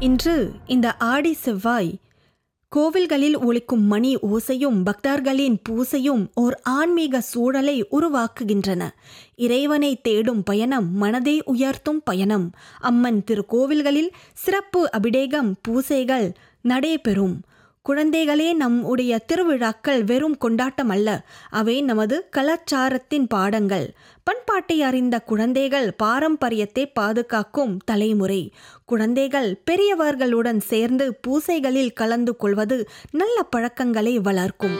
இன்று இந்த ஆடி செவ்வாய் கோவில்களில் ஒலிக்கும் மணி ஓசையும் பக்தர்களின் பூசையும் ஓர் ஆன்மீக சூழலை உருவாக்குகின்றன இறைவனை தேடும் பயணம் மனதை உயர்த்தும் பயணம் அம்மன் திருக்கோவில்களில் சிறப்பு அபிடேகம் பூசைகள் நடைபெறும் குழந்தைகளே நம்முடைய திருவிழாக்கள் வெறும் கொண்டாட்டம் அல்ல அவை நமது கலாச்சாரத்தின் பாடங்கள் பண்பாட்டை அறிந்த குழந்தைகள் பாரம்பரியத்தை பாதுகாக்கும் தலைமுறை குழந்தைகள் பெரியவர்களுடன் சேர்ந்து பூசைகளில் கலந்து கொள்வது நல்ல பழக்கங்களை வளர்க்கும்